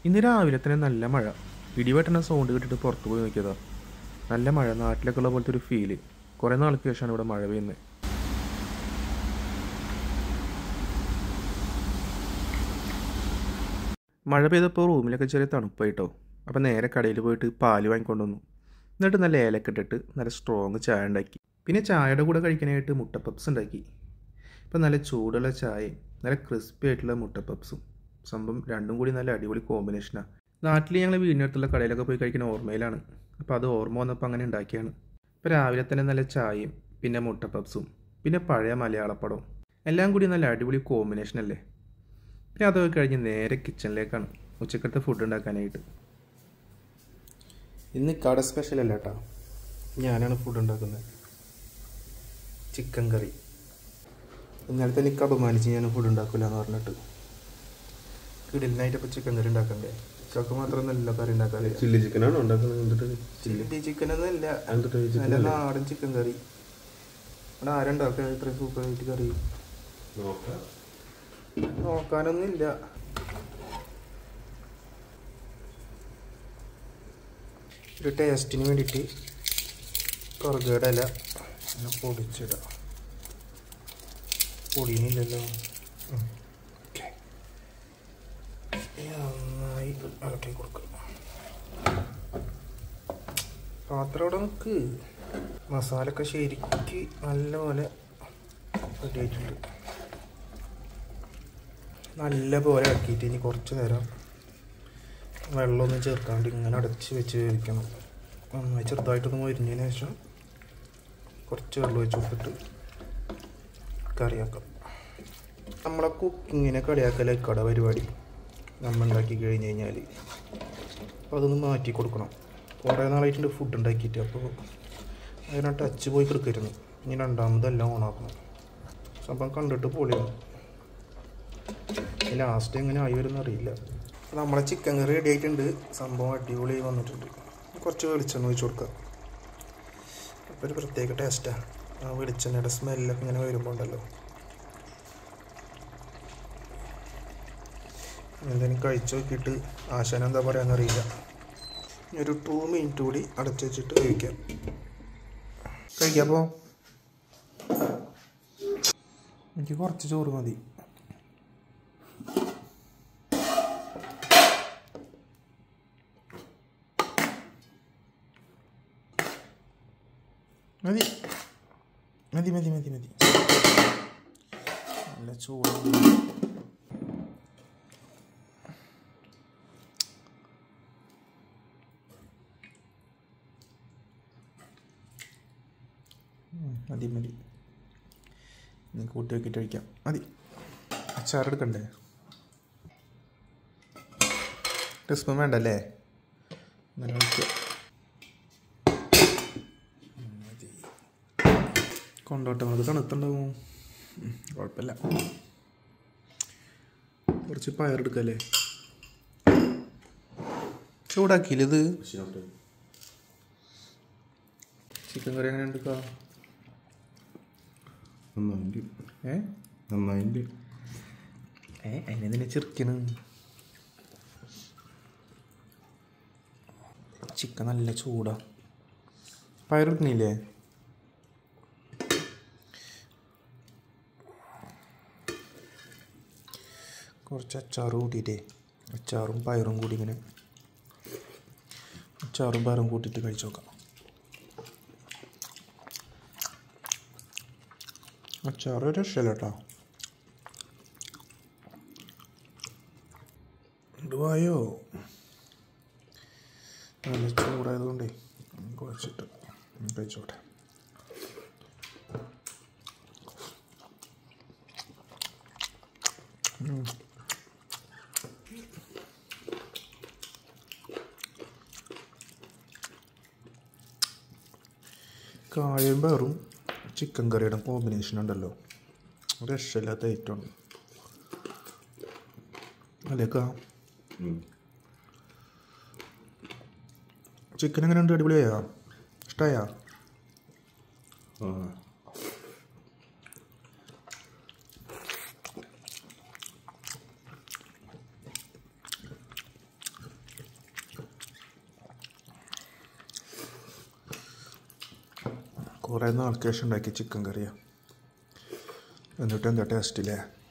ഇന്ന് രാവിലെ തന്നെ നല്ല മഴ ഇടിവെട്ടണ സൗണ്ട് കേട്ടിട്ട് പുറത്ത് പോയി നോക്കിയതാ നല്ല മഴ നാട്ടിലൊക്കെ ഉള്ള പോലത്തെ ഒരു ഫീല് കുറേ നാൾക്ക് ശേഷമാണ് ഇവിടെ മഴ പെയ്യുന്നത് മഴ പെയ്തപ്പോൾ റൂമിലൊക്കെ ചെറിയ തണുപ്പായിട്ടോ അപ്പം നേരെ കടയിൽ പോയിട്ട് പാല് വാങ്ങിക്കൊണ്ടുവന്നു എന്നിട്ട് നല്ല ഏലക്ക ഇട്ടിട്ട് നല്ല സ്ട്രോങ് ചായ ഉണ്ടാക്കി പിന്നെ ചായയുടെ കൂടെ കഴിക്കാനായിട്ട് മുട്ട പപ്സ് ഉണ്ടാക്കി ഇപ്പം നല്ല ചൂടുള്ള ചായയും നല്ല ക്രിസ്പി ആയിട്ടുള്ള മുട്ട പപ്സും സംഭവം രണ്ടും കൂടി നല്ല അടിപൊളി കോമ്പിനേഷനാണ് നാട്ടിൽ ഞങ്ങൾ വീടിനടുത്തുള്ള കടയിലൊക്കെ പോയി കഴിക്കുന്ന ഓർമ്മയിലാണ് അപ്പോൾ അത് ഓർമ്മ വന്നപ്പോൾ അങ്ങനെ ഉണ്ടാക്കിയാണ് ഇപ്പോൾ രാവിലെ തന്നെ നല്ല ചായയും പിന്നെ മുട്ട പപ്സും പിന്നെ പഴയ മലയാളപ്പടവും എല്ലാം കൂടി നല്ല അടിപൊളി കോമ്പിനേഷൻ അല്ലേ പിന്നെ അതൊക്കെ കഴിഞ്ഞ് നേരെ കിച്ചണിലേക്കാണ് ഉച്ചക്കത്തെ ഫുഡ് ഉണ്ടാക്കാനായിട്ട് ഇന്ന് കട സ്പെഷ്യൽ അല്ല കേട്ടോ ഞാനാണ് ഫുഡ് ഉണ്ടാക്കുന്നത് ചിക്കൻ കറി ഇന്നലത്തെ എനിക്ക് അപമാനിച്ച് ഞാൻ ഫുഡ് ഉണ്ടാക്കില്ല എന്ന് പറഞ്ഞിട്ട് കിടിലിനായിട്ട് ഇപ്പോൾ ചിക്കൻ കറി ഉണ്ടാക്കണ്ടേ ചൊക്കെ മാത്രം നല്ല കറി ഉണ്ടാക്കാറില്ല ചില്ലി ചിക്കനാണോ ഉണ്ടാക്കുന്നത് എന്നിട്ട് ചില്ലി ചിക്കൻ ഒന്നുമില്ല എന്നിട്ട് ഈ chicken നല്ല അല്ലേ? നാടൻ ചിക്കൻ കറി ഇവിടെ ആരുണ്ടാക്കുക ഇത്രയും സൂപ്പറായിട്ട് കറി നോക്കാം നോക്കാനൊന്നുമില്ല ഒരു ടേസ്റ്റിന് വേണ്ടിയിട്ട് കറുകയുടെ ഇല അങ്ങനെ പൊടിച്ചിടാം പൊടിയുന്നില്ലല്ലോ ഉം. Okay. ഇനി നന്നായി ഇളക്കി കൊടുക്കുക പാത്രം അവിടെ നിൽക്ക് മസാലയൊക്കെ ശരിക്ക് നല്ലപോലെ റെഡി ആയിട്ടുണ്ട് നല്ല പോലെ ഇളക്കിയിട്ട് ഇനി കുറച്ച് നേരം വെള്ളമൊന്നും ചേർക്കാണ്ട് ഇങ്ങനെ അടച്ച് വെച്ച് വേവിക്കണം നന്നായി ചെറുതായിട്ടൊന്ന് മൊരിഞ്ഞതിന് ശേഷം കുറച്ച് വെള്ളം ഒഴിച്ച് കൊടുത്തിട്ട് കറിയാക്കാം നമ്മളെ കുക്കിങ്ങിനെ കളിയാക്കല കട പരിപാടി നമ്മൾ ഉണ്ടാക്കി കഴിഞ്ഞ് കഴിഞ്ഞാൽ അപ്പോൾ അതൊന്ന് മാറ്റി കൊടുക്കണം കുറേ നാളായിട്ടുണ്ട് ഫുഡ് ഉണ്ടാക്കിയിട്ട് അപ്പോൾ അതിനെ ടച്ച് പോയി കിടക്കരുന്നു ഇനി രണ്ടാമതെല്ലാം ഓണാക്കണം സംഭവം കണ്ടിട്ട് പൊളിയാണ് ലാസ്റ്റ് എങ്ങനെ ആയി വരുന്ന അറിയില്ല നമ്മളെ ചിക്കൻ കറി റെഡി ആയിട്ടുണ്ട് സംഭവം അടിപൊളി വന്നിട്ടുണ്ട് കുറച്ച് വെളിച്ചെണ്ണ ഒഴിച്ച് കൊടുക്കുക അപ്പോൾ ഒരു പ്രത്യേക ടേസ്റ്റാണ് ആ വെളിച്ചെണ്ണയുടെ സ്മെല്ലൊക്കെ ഇങ്ങനെ വരുമ്പോൾ ഉണ്ടല്ലോ എന്തെങ്കിലും കഴിച്ച് നോക്കിയിട്ട് ആശാനം എന്താ പറയാന്ന് അറിയില്ല ഇനി ഒരു ടു മിനിറ്റ് കൂടി അടച്ചു വെച്ചിട്ട് കഴിക്കാം കഴിക്കാം അപ്പോൾ എനിക്ക് കുറച്ച് ചോറ് മതി മതി മതി മതി മതി മതി നല്ല ചൂട് മതി മതി ഇനി കൂട്ടി വെക്കിട്ട് കഴിക്കാം മതി അച്ചാറെടുക്കണ്ടേ ടീസ്പൂൺ വേണ്ടല്ലേ അങ്ങനെ കഴിക്കാം മതി കൊണ്ടോട്ടെ അത് തണുത്തുണ്ടാവും ഉം, കുഴപ്പമില്ല കുറച്ച് പയറെടുക്കല്ലേ ചൂടാക്കിയില്ല ഇത് ചിക്കൻ കറി എങ്ങനെ എടുക്കാം നന്നായിട്ട് ഏ നന്നായിട്ട് ഏ അതിനെന്തിനാ ചെറുക്കണ് ചിക്കൻ നല്ല ചൂടാ പയറെടുക്കണില്ലേ കുറച്ച് അച്ചാറ് കൂട്ടിയിട്ടേ അച്ചാറും പയറും കൂടി ഇങ്ങനെ അച്ചാറും പയറും കൂട്ടിയിട്ട് കഴിച്ചു നോക്കാം അച്ചാറ് രക്ഷയില്ല കേട്ടോ ഇടുവായോ നല്ല ചൂടായതുകൊണ്ടേ കുഴച്ചിട്ട് കഴിച്ചോട്ടെ ഉം. കായും പേറും ചിക്കൻ കറിയുടെ കോമ്പിനേഷൻ ഉണ്ടല്ലോ രക്ഷയില്ലാത്ത ഐറ്റമാണ് അല്ലേക്കാ ചിക്കൻ എങ്ങനെ ഉണ്ട് അടിപൊളിയായാ ഇഷ്ടമായാ ആ കുറേ നാൾക്ക് ശേഷം ഉണ്ടാക്കിയ ചിക്കൻ കറിയാണ് എന്നിട്ട് എന്താ ടേസ്റ്റ് ഇല്ലേ